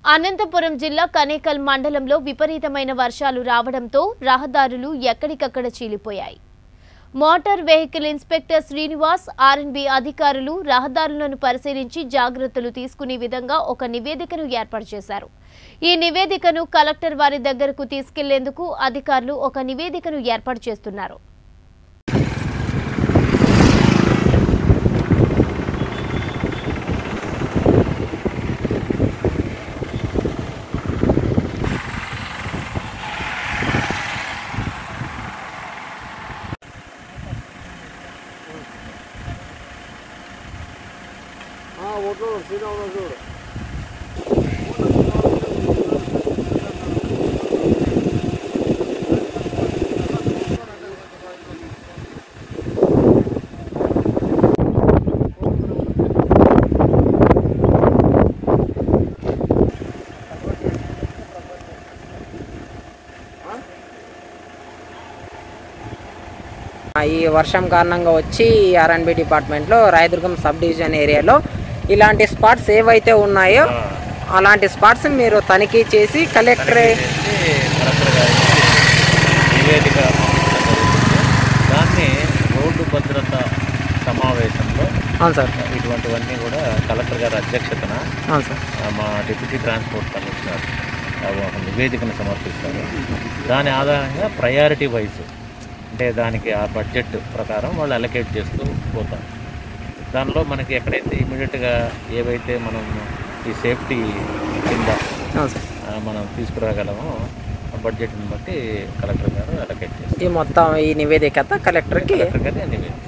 అనంతపురం జిల్లా కనేకల్ మండలంలో విపరీతమైన వర్షాలు రావడంతో రహదారులు ఎక్కడికక్కడ చీలిపోయాయి motor vehicle inspector Srinivas RNB అధికారులు రహదారులను పరిశీలించి జాగ్రత్తలు తీసుకునే విధంగా ఒక నివేదికను ఏర్పాటు చేశారు ఈ నివేదికను కలెక్టర్ వారి దగ్గరకు తీసుకెళ్లేందుకు అధికారులు ఒక నివేదికను ఏర్పాటు చేస్తున్నారు ఓట్లు శ్రీరాములు చూడు ఈ వర్షం కారణంగా వచ్చి ఆర్ఎన్బి డిపార్ట్మెంట్లో రాయదుర్గం సబ్ డివిజన్ ఏరియాలో ఇలాంటి స్పాట్స్ ఏవైతే ఉన్నాయో అలాంటి స్పాట్స్ మీరు తనిఖీ చేసి కలెక్టరే చేసి కలెక్టర్ గారికి నివేదిక పంపించడం జరుగుతుంది దాన్ని రోడ్డు భద్రత సమావేశంలో అవును సార్ ఇటువంటివన్నీ కూడా కలెక్టర్ గారి అధ్యక్షతన అవును సార్ ఆ, మా డిప్యూటీ ట్రాన్స్పోర్ట్ కమిషనర్ ఆ, ఒక నివేదికను సమర్పిస్తారు దాని ఆధారంగా ప్రయారిటీ వైజ్ అంటే దానికి ఆ బడ్జెట్ ప్రకారం వాళ్ళు అలొకేట్ చేస్తూ పోతారు దానిలో మనకి ఎక్కడైతే ఇమీడియట్గా ఏవైతే మనం ఈ సేఫ్టీ కింద అవును సార్ ఆ, మనం తీసుకురాగలమో ఆ బడ్జెట్ని బట్టి కలెక్టర్ గారు అలొకేట్ చేస్తారు ఈ మొత్తం ఈ నివేదిక కలెక్టర్కి కలెక్టర్ గారు నివేదిక